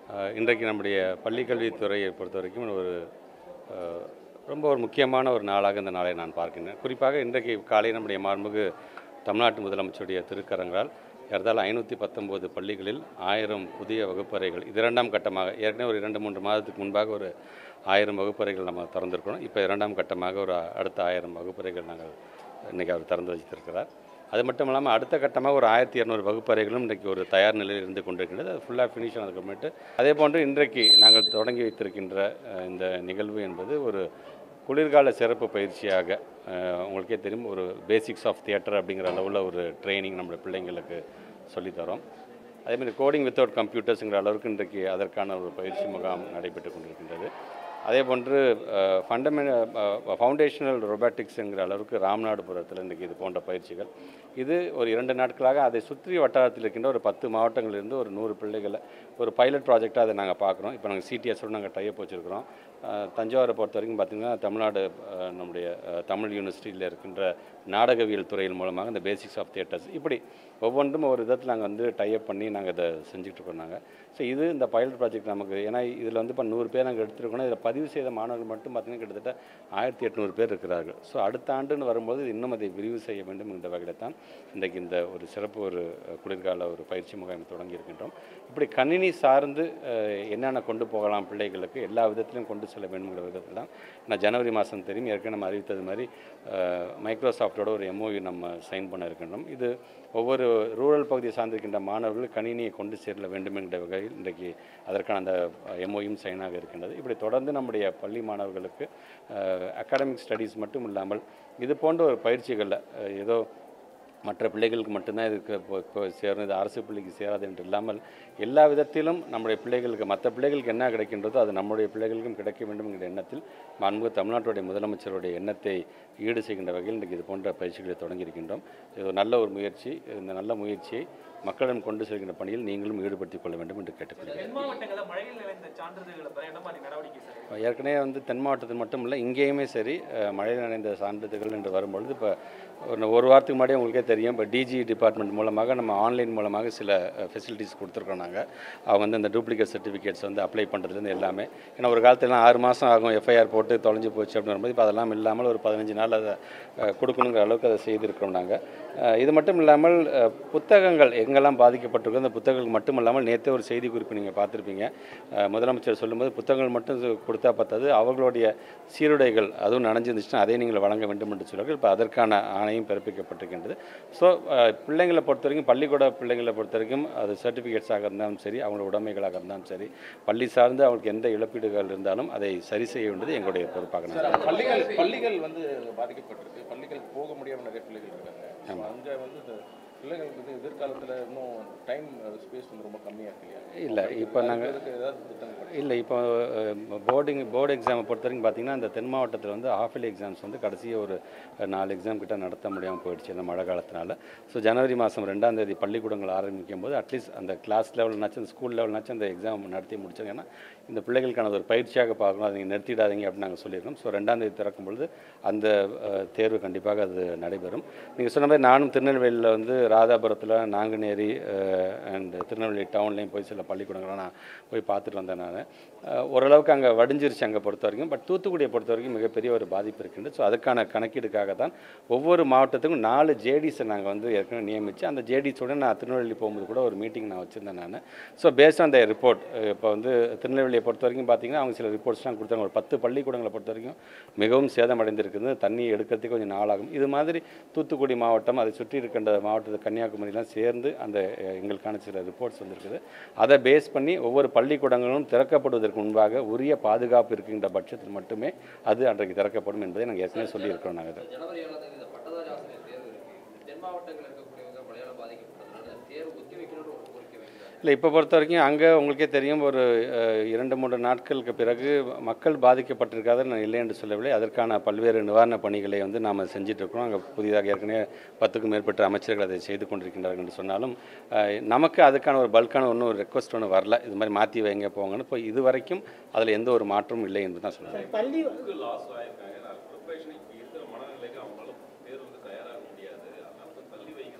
அஹ், இன்றைக்கு நம்முடைய பள்ளிக்கல்வித்துறையை பொறுத்த வரைக்கும் ஒரு அஹ், ரொம்ப ஒரு முக்கியமான ஒரு நாளாக இந்த நாளை நான் பார்க்கின்றேன் குறிப்பாக இன்றைக்கு காலை நம்முடைய மாண்புமிகு தமிழ்நாட்டு முதலமைச்சருடைய திருக்கரங்களால் ஏறத்தாழ ஐநூற்றி பத்தொம்போது பள்ளிகளில் ஆயிரம் புதிய வகுப்பறைகள் இது இரண்டாம் கட்டமாக ஏற்கனவே ஒரு இரண்டு மூன்று மாதத்துக்கு முன்பாக ஒரு ஆயிரம் வகுப்பறைகள் நம்ம திறந்திருக்கிறோம் இப்போ இரண்டாம் கட்டமாக ஒரு அடுத்த ஆயிரம் வகுப்பறைகள் நாங்கள் இன்றைக்கி அவர் திறந்து வச்சிருக்கிறார் அது மட்டும் இல்லாமல் அடுத்த கட்டமாக ஒரு ஆயிரத்தி இரநூறு வகுப்பறைகளும் இன்றைக்கு ஒரு தயார் நிலையில் இருந்து கொண்டிருக்கின்றது அது ஃபுல்லாக ஃபினிஷ் ஆனதுக்கப்புறமேட்டு அதே போன்று இன்றைக்கு நாங்கள் தொடங்கி வைத்திருக்கின்ற அஹ், இந்த நிகழ்வு என்பது ஒரு குளிர்கால சிறப்பு பயிற்சியாக அஹ், உங்களுக்கே தெரியும் ஒரு பேசிக்ஸ் ஆஃப் தியேட்டர் அப்படிங்கிற அளவில் ஒரு ட்ரைனிங் நம்மளுடைய பிள்ளைங்களுக்கு சொல்லித்தரோம் அதேமாதிரி கோடிங் வித்தவுட் கம்ப்யூட்டர்ஸுங்கிற அளவுக்கு இன்றைக்கு அதற்கான ஒரு பயிற்சி முகாம் நடைபெற்று கொண்டிருக்கின்றது அதே போன்று ஃபண்டமெண்ட் ஃபவுண்டேஷனல் ரொபாட்டிக்ஸுங்கிற அளவுக்கு ராமநாடுபுரத்தில் இன்றைக்கி இது போன்ற பயிற்சிகள் இது ஒரு இரண்டு நாட்களாக அதை சுற்றி வட்டாரத்தில் இருக்கின்ற ஒரு பத்து மாவட்டங்களிலிருந்து ஒரு நூறு பிள்ளைகளை ஒரு பைலட் ப்ராஜெக்டாக அதை நாங்கள் பார்க்குறோம் இப்போ நாங்கள் சிடிஎஸோடு நாங்கள் டைப் வச்சுருக்கிறோம் அஹ், தஞ்சாவூரை பொறுத்த வரைக்கும் பார்த்திங்கன்னா தமிழ்நாடு அஹ், நம்முடைய அஹ், தமிழ் யூனிவர்சிட்டியில் இருக்கின்ற நாடகவியல் துறையின் மூலமாக இந்த பேசிக்ஸ் ஆஃப் தியேட்டர்ஸ் இப்படி ஒவ்வொன்றும் ஒரு விதத்தில் நாங்கள் வந்து டைப் பண்ணி நாங்கள் இதை செஞ்சுட்டு இருக்கோம் நாங்கள் ஸோ இது இந்த பைலட் ப்ராஜெக்ட் நமக்கு ஏன்னா இதில் வந்து இப்போ நூறு பேர் நாங்கள் எடுத்துருக்கோம் இதில் பதிவு செய்த மாணவர்கள் மட்டும் பார்த்திங்கன்னா கிட்டத்தட்ட ஆயிரத்தி எட்நூறு பேர் இருக்கிறார்கள் ஸோ அடுத்த ஆண்டுன்னு வரும்போது இது இன்னும் அதை விரிவு செய்ய வேண்டும் என்ற வகையில் தான் இன்றைக்கு இந்த ஒரு சிறப்பு ஒரு அஹ், குளிர்கால ஒரு பயிற்சி முகாம் தொடங்கி இருக்கின்றோம் இப்படி கணினி சார்ந்து அஹ், என்னென்ன கொண்டு போகலாம் பிள்ளைகளுக்கு எல்லா விதத்திலும் கொண்டு செல்ல வேண்டுங்கிற விதத்தில் தான் நான் ஜனவரி மாதம் தெரியும் ஏற்கனவே நம்ம அறிவித்தது மாதிரி அஹ், மைக்ரோசாஃப்டோட ஒரு எம்ஓயு நம்ம சைன் பண்ண இருக்கின்றோம் இது ஒவ்வொரு ரூரல் பகுதியை சார்ந்திருக்கின்ற மாணவர்கள் கணினியை கொண்டு சேர வேண்டும் என்ற வகையில் இன்றைக்கு அதற்கான அந்த எம்ஓயும் சைனாக இருக்கின்றது இப்படி தொடர்ந்து நம்முடைய பள்ளி மாணவர்களுக்கு அகாடமிக் ஸ்டடீஸ் மட்டும் இல்லாமல் இது போன்ற ஒரு பயிற்சிகளில் அஹ், ஏதோ மற்ற பிள்ளைகளுக்கு மட்டும்தான் இதுக்கு போ- போ- சேரும் இது அரசு பள்ளிக்கு சேராது என்று இல்லாமல் எல்லா விதத்திலும் நம்முடைய பிள்ளைகளுக்கு மற்ற பிள்ளைகளுக்கு என்ன கிடைக்கின்றதோ அது நம்முடைய பிள்ளைகளுக்கும் கிடைக்க வேண்டும் என்கிற எண்ணத்தில் மாண்புமிகு தமிழ்நாட்டுடைய முதலமைச்சருடைய எண்ணத்தை ஈடு செய்கின்ற வகையில் இன்றைக்கு இது போன்ற பயிற்சிகளை தொடங்கியிருக்கின்றோம் இது ஒரு நல்ல ஒரு முயற்சி இந்த நல்ல முயற்சியை மக்களிடம் கொண்டு செல்கின்ற பணியில் நீங்களும் ஈடுபடுத்திக் கொள்ள வேண்டும் என்று கேட்டுக்கொள்கிறேன் தென் மாவட்டங்களில் மழையில் நிறைந்த சான்றிதழ்களை பெற என்ன மாதிரி நடவடிக்கை சார் ஏற்கனவே வந்து தென் மாவட்டத்தில் மட்டும் இல்லை இங்கேயுமே சரி அஹ், மழை நனைந்த சான்றிதழ்கள் என்று வரும்பொழுது இப்போ ஒரு ஒரு வாரத்துக்கு முன்னாடி உங்களுக்கே தெரியும் இப்போ டிஜி டிபார்ட்மெண்ட் மூலமாக நம்ம ஆன்லைன் மூலமாக சில ஃபெசிலிட்டிஸ் கொடுத்துருக்கோம் நாங்கள் அவங்க வந்து இந்த டூப்ளிகேட் சர்டிஃபிகேட்ஸ் வந்து அப்ளை பண்ணுறதுலேருந்து எல்லாமே ஏன்னா ஒரு காலத்துலலாம் ஆறு மாதம் ஆகும் எஃப்ஐஆர் போட்டு தொலைஞ்சு போச்சு அப்படின்னு வரும்போது இப்போ அதெல்லாம் இல்லாமல் ஒரு பதினஞ்சு நாள் அதை அஹ், கொடுக்கணுங்கிற அளவுக்கு அதை செய்திருக்கிறோம் நாங்கள் இது மட்டும் இல்லாமல் அஹ், புத்தகங்கள் எங்கெல்லாம் பாதிக்கப்பட்டிருக்கோ அந்த புத்தகங்கள் மட்டும் இல்லாமல் நேற்றே ஒரு செய்தி குறிப்பு நீங்கள் பார்த்துருப்பீங்க அஹ், முதலமைச்சர் சொல்லும்போது புத்தகங்கள் மட்டும் இது கொடுத்தா பத்தாது அவர்களுடைய சீருடைகள் அதுவும் நனைஞ்சிருந்துச்சுன்னா அதை நீங்கள் வழங்க வேண்டும் என்று சொல்லுவார்கள் இப்போ அதற்கான ஆணையும் பிறப்பிக்கப்பட்டிருக்கின்றது ஸோ பிள்ளைங்களை பொறுத்த வரைக்கும் பள்ளிக்கூட பிள்ளைங்களை பொறுத்த வரைக்கும் அது சர்டிஃபிகேட்ஸாக இருந்தாலும் சரி அவங்களோட உடைமைகளாக இருந்தாலும் சரி பள்ளி சார்ந்து அவங்களுக்கு எந்த இழப்பீடுகள் இருந்தாலும் அதை சரி செய்ய வேண்டியது எங்களுடைய பொறுப்பாக நான் சார் பள்ளிகள் பள்ளிகள் வந்து பாதிக்கப்பட்டிருக்கு பள்ளிகள் போக முடியாம நிறைய பிள்ளைகள் இருக்காங்க So, அங்க வந்து இந்த பிள்ளைகளுக்கு வந்து எதிர்காலத்துல இன்னும் டைம் ஸ்பேஸ் வந்து ரொம்ப கம்மியா இருக்கு இல்லையா இல்லை இப்போ நாங்கள் அதுக்கு ஏதாவது திட்டங்கள் இல்லை இப்போ போர்டிங் போர்டு எக்ஸாமை பொறுத்த வரைக்கும் பார்த்தீங்கன்னா இந்த தென் மாவட்டத்தில் வந்து ஆஃபிலி எக்ஸாம்ஸ் வந்து கடைசியாக ஒரு அஹ், நாலு எக்ஸாம் கிட்ட நடத்த முடியாமல் போயிடுச்சு இந்த மழை காலத்தினால ஸோ ஜனவரி மாதம் ரெண்டாம் தேதி பள்ளிக்கூடங்கள் ஆரம்பிக்கும் போது அட்லீஸ்ட் அந்த கிளாஸ் லெவல்னாச்சும் அந்த ஸ்கூல் லெவல்னாச்சும் அந்த எக்ஸாம் நடத்தி முடிச்சாங்க ஏன்னா இந்த பிள்ளைகளுக்கான ஒரு பயிற்சியாக பார்க்கணும் அதை நீங்கள் நிறுத்திடாதீங்க அப்படின்னு நாங்கள் சொல்லியிருக்கோம் ஸோ ரெண்டாம் தேதி திறக்கும் பொழுது அந்த அஹ், தேர்வு கண்டிப்பாக அது நடைபெறும் நீங்கள் சொன்ன மாதிரி நானும் திருநெல்வேலியில் வந்து ராதாபுரத்தில் நாங்குநேரி அண்ட் திருநெல்வேலி டவுன்லேயும் போய் சில பள்ளிக்கூடங்களை நான் போய் பார்த்துட்டு வந்தேன் நான் ஓரளவுக்கு அங்கே வடிஞ்சிருச்சு அங்கே பொறுத்த வரைக்கும் பட் தூத்துக்குடியை பொறுத்த வரைக்கும் மிகப்பெரிய ஒரு பாதிப்பு இருக்கின்றது ஸோ அதுக்கான கணக்கீடுக்காக தான் ஒவ்வொரு மாவட்டத்துக்கும் நாலு ஜேடிஸை நாங்கள் வந்து ஏற்கனவே நியமித்து அந்த ஜேடிஸோட நான் திருநெல்வேலி போகும்போது கூட ஒரு மீட்டிங் நான் வச்சுருந்தேன் நான் so based on the report இப்போ வந்து திருநெல்வேலியை பொறுத்த வரைக்கும் பார்த்தீங்கன்னா அவங்க சில ரிப்போர்ட்ஸ்லாம் கொடுத்தாங்க ஒரு பத்து பள்ளிக்கூடங்களை பொறுத்த வரைக்கும் மிகவும் சேதமடைந்திருக்குது தண்ணி எடுக்கிறதுக்கு கொஞ்சம் நாளாகும் இது மாதிரி தூத்துக்குடி மாவட்டம் அதை சுற்றி இருக்கின்ற மாவட்டத்து கன்னியாகுமரிலாம் சேர்ந்து அந்த அஹ், எங்களுக்கான சில ரிப்போர்ட்ஸ் வந்திருக்குது அதை பேஸ் பண்ணி ஒவ்வொரு பள்ளிக்கூடங்களும் திறக்கப்படுவதற்கு முன்பாக உரிய பாதுகாப்பு இருக்கின்ற பட்சத்தில் மட்டுமே அது அன்றைக்கு திறக்கப்படும் என்பதை நாங்கள் ஏற்கனவே சொல்லியிருக்கிறோம் நாங்கள் அதை ஜனவரி ஏழாம் தேதி இந்த பட்டதாரி ஆசிரியர் தேர்வு இருக்கு தென் மாவட்டங்களில் இருக்கக்கூடியவங்க மழையால் பாதிக்கப்பட்டதுனால தேர்வு ஒத்தி வைக்கணும்னு ஒரு கோரிக்கை வைக்கிறாங்க இல்லை இப்போ பொறுத்த வரைக்கும் அங்கே உங்களுக்கே தெரியும் ஒரு அஹ், இரண்டு மூன்று நாட்களுக்கு பிறகு மக்கள் பாதிக்கப்பட்டிருக்காத நான் இல்லை என்று சொல்லவில்லை அதற்கான பல்வேறு நிவாரணப் பணிகளை வந்து நாம் செஞ்சிட்ருக்கிறோம் அங்கே புதிதாக ஏற்கனவே பத்துக்கும் மேற்பட்ட அமைச்சர்கள் அதை செய்து கொண்டிருக்கின்றார்கள் என்று சொன்னாலும் அஹ், நமக்கு அதுக்கான ஒரு பல்கான ஒன்றும் ஒரு ரெக்வஸ்ட் ஒன்று வரல இது மாதிரி மாற்றி வைங்க போங்கன்னு இப்போ இது வரைக்கும் அதில் எந்த ஒரு மாற்றமும் இல்லை என்று தான் சொல்லுவேன் பள்ளி லாஸ் ஆயிருக்காங்க ஏன்னா ப்ரிப்பரேஷன் இப்போ இருக்கிற மனநிலைக்கு அவங்களால தேர்வுக்கு தயாராக முடியாது அதனால தான் தள்ளி வைங்கன்னு தான் கேட்குறேன்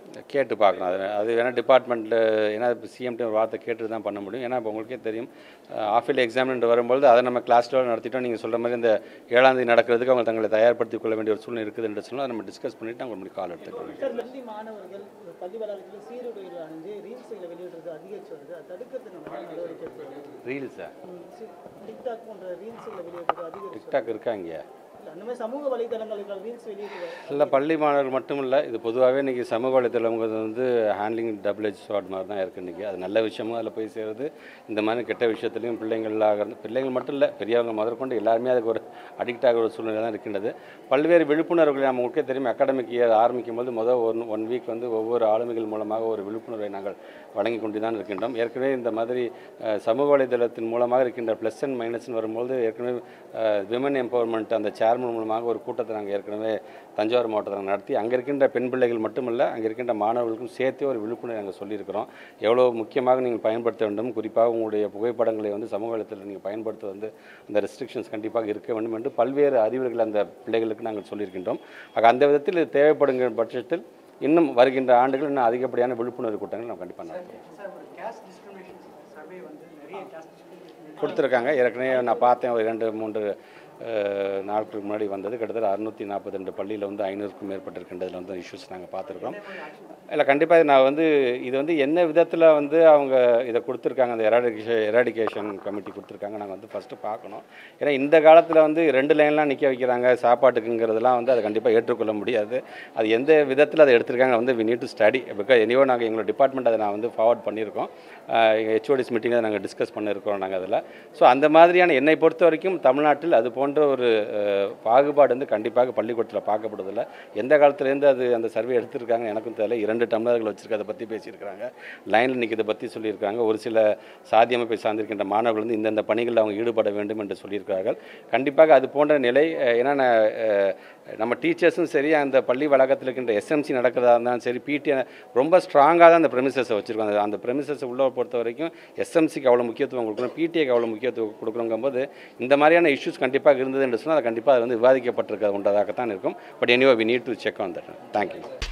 கேட்டு பார்க்கணும் அது அது வேணால் டிபார்ட்மெண்ட்டில் ஏன்னா இப்போ சிஎம்டி ஒரு வார்த்தை கேட்டு தான் பண்ண முடியும் ஏன்னா இப்போ உங்களுக்கே தெரியும் ஆஃபில் எக்ஸாம்னு வரும்பொழுது அதை நம்ம கிளாஸ் லெவல் நடத்திட்டோம் நீங்கள் சொல்கிற மாதிரி இந்த ஏழாம் தேதி நடக்கிறதுக்கு அவங்க தங்களை தயார்படுத்திக் கொள்ள வேண்டிய ஒரு சூழ்நிலை இருக்குதுன்ற சொல்லி அதை நம்ம டிஸ்கஸ் பண்ணிவிட்டு அவங்க முன்னாடி கால் எடுத்துக்கிறோம் சார் பள்ளி மாணவர்கள் பள்ளி வளாகத்தில் சீருடைகள் அணிஞ்சு ரீல்ஸில் வெளியிடுறது அதிகரிச்சு வருது அது தடுக்கிறதுக்கு நம்ம என்ன நடவடிக்கை எடுக்கணும் ரீல்ஸா டிக்டாக் போன்ற ரீல்ஸில் வெளியிடுறது அதிகரிச்சு டிக்டாக் இருக்காங்க இல்லை அந்த மாதிரி சமூக வலைதளங்களுக்கு ரீல்ஸ் வெளியிடுறது இல்லை பள்ளி மாணவர்கள் மட்டும் இல்லை இது பொதுவாகவே இன்றைக்கி சமூக வலைத்தளங்கிறது வந்து ஹேண்ட்லிங் டபுள் எஜ் ஷார்ட் மாதிரி தான் இருக்குது இன்றைக்கி அது நல்ல விஷயமும் அதில் போய் சேருது இந்த மாதிரி கெட்ட விஷயத்துலையும் பிள்ளைங்களாக இருந்து பிள்ளைங்கள் மட்டும் இல்லை பெரியவங்க முதற்கொண்டு எல்லாருமே அதுக்கு ஒரு அடிக்ட் ஆகிற ஒரு சூழ்நிலை தான் இருக்கின்றது பல்வேறு விழிப்புணர்வுகளை நம்ம உங்களுக்கே தெரியும் அகாடமிக் இயர் ஆரம்பிக்கும் போது முதல் ஒன் ஒன் வீக் வந்து ஒவ்வொரு ஆளுமைகள் மூலமாக ஒரு விழிப்புணர்வை நாங்கள் வழங்கி கொண்டு தான் இருக்கின்றோம் ஏற்கனவே இந்த மாதிரி அஹ், சமூக வலைதளத்தின் மூலமாக இருக்கின்ற ப்ளஸ் அண்ட் மைனஸ்னு வரும்போது ஏற்கனவே விமன் எம்பவர்மெண்ட் அந்த சேர்மன் மூலமாக ஒரு கூட்டத்தை நாங்கள் ஏற்கனவே தஞ்சாவூர் மாவட்டத்தில் நடத்தி அங்கே இருக்கின்ற பெண் பிள்ளைகள் மட்டுமல்ல அங்கே இருக்கின்ற மாணவர்களுக்கும் சேர்த்தே ஒரு விழிப்புணர்வு நாங்கள் சொல்லியிருக்கிறோம் எவ்வளோ முக்கியமாக நீங்கள் பயன்படுத்த வேண்டும் குறிப்பாக உங்களுடைய புகைப்படங்களை வந்து சமூக வலைத்தளத்தில் நீங்கள் பயன்படுத்த வந்து அந்த ரெஸ்ட்ரிக்ஷன்ஸ் கண்டிப்பாக இருக்க வேண்டும் என்று பல்வேறு அறிவுரைகள் அந்த பிள்ளைகளுக்கு நாங்கள் சொல்லியிருக்கின்றோம் ஆக அந்த விதத்தில் இது தேவைப்படுகிற பட்சத்தில் இன்னும் வருகின்ற ஆண்டுகள் இன்னும் அதிகப்படியான விழிப்புணர்வு கூட்டங்கள் நம்ம கண்டிப்பாக நடத்துவோம் சார் ஒரு கேஸ்ட் டிஸ்கிரிமினேஷன் சர்வே வந்து நிறைய கேஸ்ட் டிஸ்கிரிமினேஷன் கொடுத்துருக்காங்க ஏற்கனவே நான் பார்த்தேன் ஒரு ரெண்டு மூன்று அஹ், நாட்களுக்கு முன்னாடி வந்தது கிட்டத்தட்ட அறுநூற்றி நாற்பத்தி ரெண்டு பள்ளியில் வந்து ஐநூறுக்கும் மேற்பட்டிருக்கின்றதுல வந்து இஷ்யூஸ் நாங்கள் பார்த்துருக்கோம் இல்லை கண்டிப்பாக நான் வந்து இது வந்து என்ன விதத்தில் வந்து அவங்க இதை கொடுத்துருக்காங்க அந்த எராடிகேஷன் எராடிகேஷன் கமிட்டி கொடுத்துருக்காங்க நாங்கள் வந்து ஃபஸ்ட்டு பார்க்கணும் ஏன்னா இந்த காலத்தில் வந்து ரெண்டு லைன்லாம் நிற்க வைக்கிறாங்க சாப்பாட்டுக்குங்கிறதெல்லாம் வந்து அதை கண்டிப்பாக ஏற்றுக்கொள்ள முடியாது அது எந்த விதத்தில் அதை எடுத்திருக்காங்க வந்து we need to study because anyway நாங்கள் எங்களோட டிபார்ட்மெண்ட் அதை நான் வந்து ஃபார்வர்ட் பண்ணியிருக்கோம் எங்கள் ஹெச்ஓடிஸ் மீட்டிங்கில் நாங்கள் டிஸ்கஸ் பண்ணியிருக்கோம் நாங்கள் அதில் ஸோ அந்த மாதிரியான என்னை பொறுத்த வரைக்கும் தமிழ்நாட்டில் அது போன்ற ஒரு அஹ், பாகுபாடு வந்து கண்டிப்பாக பள்ளிக்கூடத்தில் பார்க்கப்படுறதில்ல எந்த காலத்துலேருந்து அது அந்த சர்வே எடுத்திருக்காங்க எனக்கும் தெரியல இரண்டு டம்ளர்கள் வச்சுருக்க அதை பற்றி பேசியிருக்கிறாங்க லைனில் நிற்கிறத பற்றி சொல்லியிருக்காங்க ஒரு சில சாதி அமைப்பை சார்ந்திருக்கின்ற மாணவர்கள் வந்து இந்தந்த பணிகளில் அவங்க ஈடுபட வேண்டும் என்று சொல்லியிருக்கிறார்கள் கண்டிப்பாக அது போன்ற நிலை அஹ், ஏன்னா நான், அஹ், நம்ம டீச்சர்ஸும் சரி அந்த பள்ளி வளாகத்தில் இருக்கின்ற எஸ்எம்சி நடக்கிறதா இருந்தாலும் சரி பிடி ரொம்ப ஸ்ட்ராங்காக தான் அந்த ப்ரெமிசஸை வச்சுருக்கோம் அந்த- அந்த ப்ரெமிசஸை உள்ள பொறுத்த வரைக்கும் எஸ்எம்சிக்கு அவ்வளோ முக்கியத்துவம் கொடுக்குறோம் பிடிஏக்கு அவ்வளோ முக்கியத்துவம் கொடுக்குறோங்கும்போது இந்த மாதிரியான இஷ்யூஸ் கண்டிப்பாக இருந்தது என்று சொன்னால் அது கண்டிப்பாக அது வந்து விவாதிக்கப்பட்டிருக்க ஒன்றதாகத்தான் இருக்கும் but anyway we need to check on that thank you